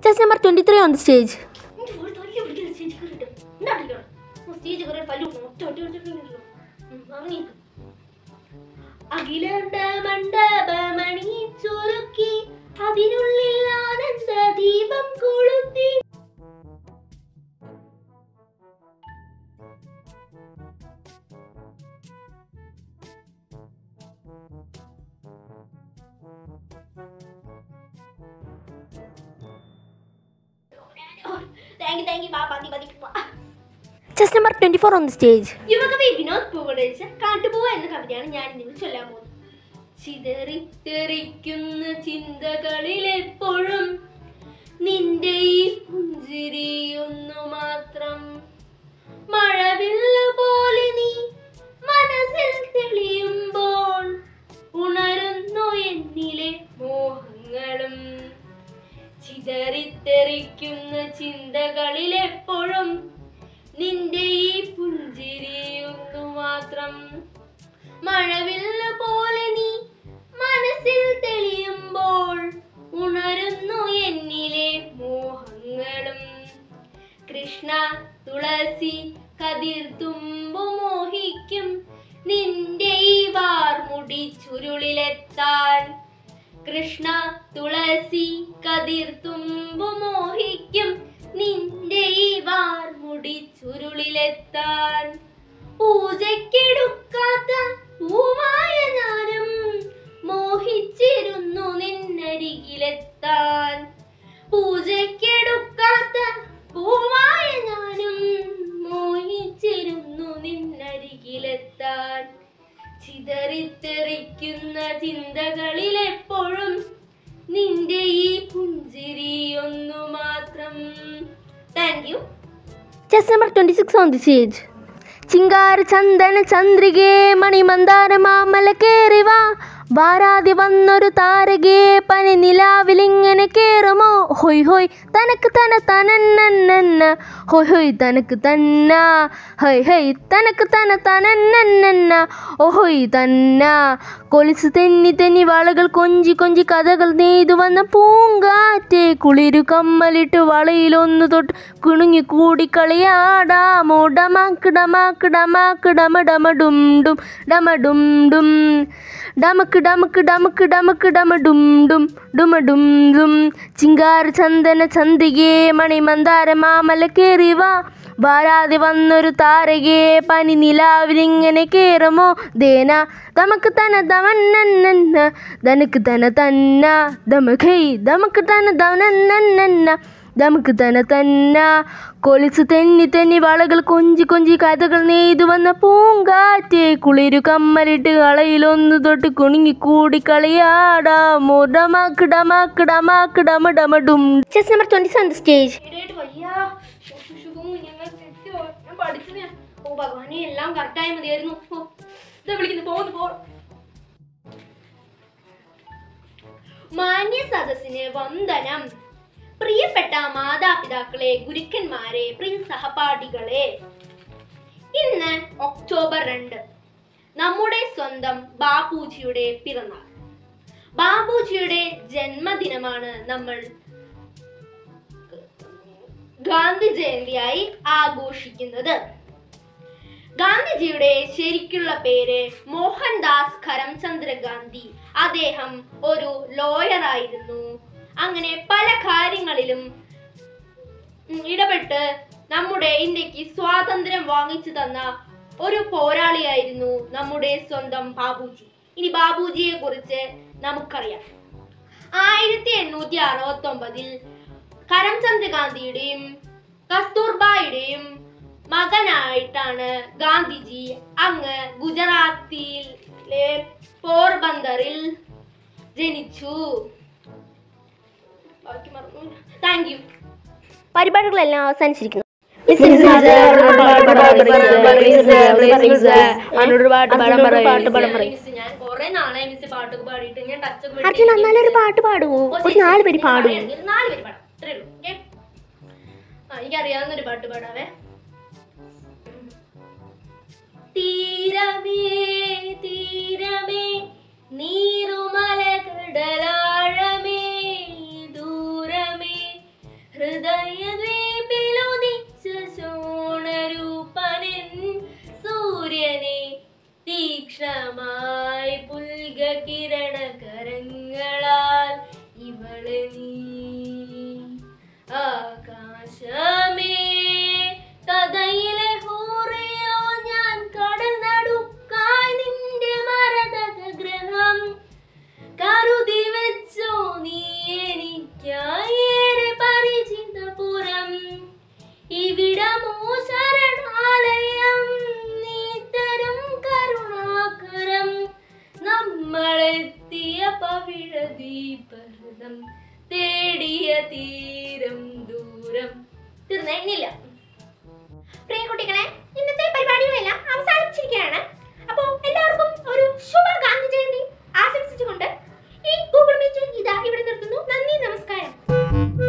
Chess number twenty three on the stage അഖിലണ്ട മണ്ഡപമണി ചുരുക്കി അതിനുള്ളിൽ ആനന്ദ ദീപം കൊളുത്തി താങ്ക് യു താങ്ക് യു ബാ മതി മതി പോ. Chest number twenty four on the stage യുവകവി വിനോദ് പൂവടച്ച കാട്ടുപൂവ എന്ന കവിതയാണ് ഞാൻ ഇന്ന് ചൊല്ലാൻ പോകുന്നത് ചിതറിത്തെറിക്കുന്ന ചിന്തകളിലെപ്പോഴും നിന്റെ ഈ പുഞ്ചിരിയൊന്നു മാത്രം മഴവില്ല പോലെ നീ മനസ്സിൽ തെളിയുമ്പോൾ ഉണരുന്നു എന്നിലെ മോഹങ്ങളും ചിതറിത്തെറിക്കുന്ന ചിന്തകളിലെപ്പോഴും നിന്റെ ഈ പുഞ്ചിരിയൊന്നു മാത്രം മഴവില്ല പോലെ നീ മനസ്സിൽ തെളിയുമ്പോൾ ഉണരുന്നു എന്നിലെ മോഹങ്ങളും കൃഷ്ണ തുളസി കതിർ തുമ്പു മോഹിക്കും നിന്റെ ഈ വാർമുടി ചുരുളിലെത്താൻ കൃഷ്ണ തുളസി കതിർ തുമ്പു മോഹിക്കും നിന്റെ ഈ വാർമുടി ചുരുളിലെത്താൻ പൂജയ്ക്കെടുക്കാത്ത പൂമായ ഞാനും മോഹിച്ചിരുന്നു നിന്നരികിലെത്താൻ പൂജയ്ക്കെടുക്കാത്ത പൂവായ ഞാനും മോഹിച്ചിരുന്നു നിന്നരികിലെത്താൻ ചിതറിത്തെറിക്കുന്ന ചിന്തകളിലെപ്പോഴും നിന്റെ ഈ പുഞ്ചിരി ഒന്നു മാത്രം thank you chest number twenty six on the stage ചിങ്കാര ചന്ദന ചന്ദ്രികേ മണിമന്ദാര മാമല കേറിവാ വാരാതി വന്നൊരു താരകേ പനി നിലാവിലിങ്ങനെ കേറുമോ ഹൊയ് ഹൊയ് തനക്ക് തന തനന്നന്ന ഹൊയ് ഹൊയ് തനക്ക് തന്ന ഹൈ ഹൈ തനക്ക് തന തനന്നന്ന ഓഹൊയ് തന്ന കൊലുസ് തെന്നി തെന്നി വളകൾ കൊഞ്ചി കൊഞ്ചി കഥകൾ നെയ്തു വന്ന പൂങ്കാറ്റെ കുളിരു കമ്മലിട്ട് വളയിലൊന്നു തൊട്ട് കുണുങ്ങി കൂടി കളിയാടാമോ ഡമാക്ക് ഡമാക്ക് ഡമാക്ക് ഡമ ഡമ ഡും ഡും ഡമ ഡും ഡും ഡമക്ക് ഡമക്ക് ഡമക്ക് ഡമക്ക് ഡമ ഡും ഡും ഡുമ ഡും ഡും ചിങ്കാര ചന്ദന ചന്തികേ മണിമന്ദാര മാമല കേറി വാ വാരാതെ വന്നൊരു താരകേ പനി നിലാവിലിങ്ങനെ കേറുമോ ദേന ദമക്ക് തന ദമന്നന്ന ദനക്ക് തന തന്ന ദമഖൈ ദമക്ക് തന ദമനന്നന്ന ദമക്ക് തന തന്ന കൊലിച്ച് തെന്നി തെന്നി വളകൾ കൊഞ്ചി കൊഞ്ചി കഥകൾ നെയ്തു വന്ന പൂങ്കാറ്റെ കുളിരു കമ്മലിട്ട് കളയിലൊന്നു തൊട്ട് കുണുങ്ങി കൂടി കളിയാടാമോ ഡമാക്ക് ഡമാക്ക് ഡമാക്ക് ഡമ ഡമ ഡും chest number twenty seven stage ഈടായിട്ട് വയ്യ ശുശുശുവും ഞങ്ങൾ തെറ്റോ ഞാൻ പഠിച്ചത് ഞാൻ ഓ ഭഗവാനെ എല്ലാം കറക്റ്റായി മതിയായിരുന്നു ഓ ഇതാ വിളിക്കുന്നു പോകുന്നു പോ മാന്യ സദസ്സിന് വന്ദനം പ്രിയപ്പെട്ട മാതാപിതാക്കളെ ഗുരുക്കന്മാരെ പ്രിയ സഹപാഠികളെ ഇന്ന് ഒക്ടോബർ രണ്ട് നമ്മുടെ സ്വന്തം ബാപ്പുജിയുടെ പിറന്നാൾ ബാബുജിയുടെ ജന്മദിനമാണ് നമ്മൾ ഗാന്ധി ജയന്തിയായി ആഘോഷിക്കുന്നത് ഗാന്ധിജിയുടെ ശരിക്കുള്ള പേര് മോഹൻദാസ് കരംചന്ദ്ര ഗാന്ധി അദ്ദേഹം ഒരു ലോയർ ആയിരുന്നു അങ്ങനെ പല കാര്യങ്ങളിലും ഉം, ഇടപെട്ട് നമ്മുടെ ഇന്ത്യക്ക് സ്വാതന്ത്ര്യം വാങ്ങിച്ചു തന്ന ഒരു പോരാളിയായിരുന്നു നമ്മുടെ സ്വന്തം ബാബുജി ഇനി ബാബുജിയെ കുറിച്ച് നമുക്കറിയാം ആയിരത്തി എണ്ണൂറ്റി അറുപത്തി ഒമ്പതിൽ കരംചന്ദ് ഗാന്ധിയുടെയും കസ്തൂർബായുടെയും മകനായിട്ടാണ് ഗാന്ധിജി അങ്ങ് ഗുജറാത്തിലെ പോർബന്തറിൽ ജനിച്ചു താങ്ക് യു പരിപാടികളെല്ലാം അവസാനിച്ചിരിക്കുന്നു ഞാൻ കുറെ നാളായി മിസ് പാട്ടൊക്കെ പാടിയിട്ട് ഞാൻ ടച്ചൊക്കെ അർജുൻ എന്നാലൊരു പാട്ട് പാടുവോ ഒരു നാല് പേര് പാടുവോ നാല് പേര് പാടാം അത്രേ ഉള്ളൂ ഓക്കെ ആ എനിക്കറിയാവുന്ന ഒരു പാട്ട് പാടാവേ തീരമേ തീരമേ നീറുമല കടലാഴമേ ദൂരമേ ഹൃദയദ്വീപിലുദിച്ച ശോണരൂപനൻ സൂര്യനെ തീക്ഷ്ണമായി പുൽക കിരണ കരങ്ങളാൽ ഇവളെ നീ ആകാശമേ കഥയിലെ ഹോറിയോ ഞാൻ കടൽ നടുക്കായി നിന്റെ മരതക ഗ്രഹം കരുതി വെച്ചോ നീ എനിക്കായേറെ പരിചിതപുരം ഇവിടമോ ശരണാലയം നീ തരും കരുണാകരം നമ്മളെത്തിയ പവിഴദീപഹൃതം തേടിയ തീരം ദൂരം തീർന്നില്ല പ്രിയ കുട്ടികളെ ഇന്നത്തെ പരിപാടികളെല്ലാം അവസാനിച്ചിരിക്കുകയാണ് അപ്പോൾ എല്ലാവർക്കും ഒരു ശുഭ ഗാന്ധി ജയന്തി ആശംസിച്ചുകൊണ്ട് ഈ ഗൂഗിൾ മീറ്റ് ഇതാ ഇവിടെ നിർത്തുന്നു നന്ദി നമസ്കാരം